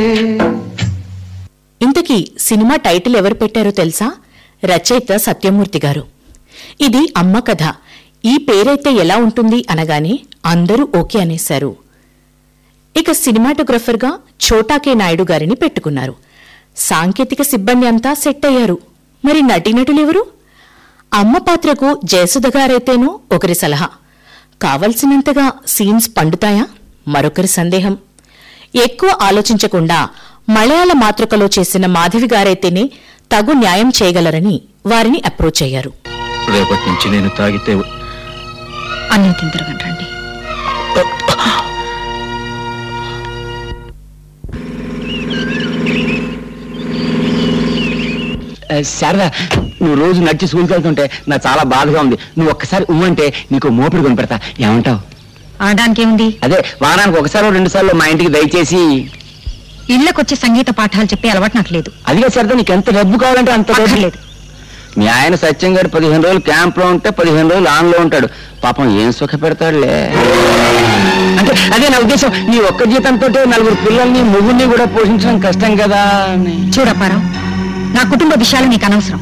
ఇంతకీ cinema title ఎవరు పెట్టారో తెలుసా రచయిత సత్యమూర్తి గారు ఇది అమ్మ కథ ఈ పేరైతే ఎలా ఉంటుంది అనగానే అందరూ ఓకే అనేశారు ఇక సినిమాటోగ్రఫర్గా ఛోటాకే నాయుడు గారిని పెట్టుకున్నారు సాంకేతిక సిబ్బంది అంతా సెట్ అయ్యారు మరి నటీనటులెవరు అమ్మ పాత్రకు జయసుధ గారైతేనో ఒకరి సలహా కావలసినంతగా సీన్స్ పండుతాయా మరొకరి సందేహం ఎక్కువ ఆలోచించకుండా మలయాళ మాతృకలో చేసిన మాధవి గారైతేనే తగు న్యాయం చేయగలరని వారిని అప్రోచ్ అయ్యారు రేపటి నుంచి నేను తాగితే అన్నం తిందరగండి రండి శారదా నువ్వు రోజు నడిచి స్కూల్కి వెళ్తుంటే నాకు చాలా బాధగా ఉంది నువ్వు ఒక్కసారి ఉమ్మంటే నీకు మోపిడి కొని పెడతా ఏమంటావు ఆడడానికి ఏముంది అదే వారానికి ఒకసారి రెండు సార్లు మా ఇంటికి దయచేసి ఇళ్ళకొచ్చి సంగీత పాఠాలు చెప్పే అలవాటు నాకు లేదు అదిగా సరదా నీకు ఎంత డబ్బు కావాలంటే అంత డబ్బు అక్కర్లేదు మీ ఆయన సత్యం గారు పదిహేను రోజులు క్యాంప్ లో ఉంటే పదిహేను రోజులు ఆన్ లో ఉంటాడు పాపం ఏం సుఖ పెడతాడులే అంటే అదే నా ఉద్దేశం నీ ఒక్క జీతంతో నలుగురు పిల్లల్ని ముగ్గురిని కూడా పోషించడం కష్టం కదా అని చూడప్పారావు నా కుటుంబ విషయాలు నీకు అనవసరం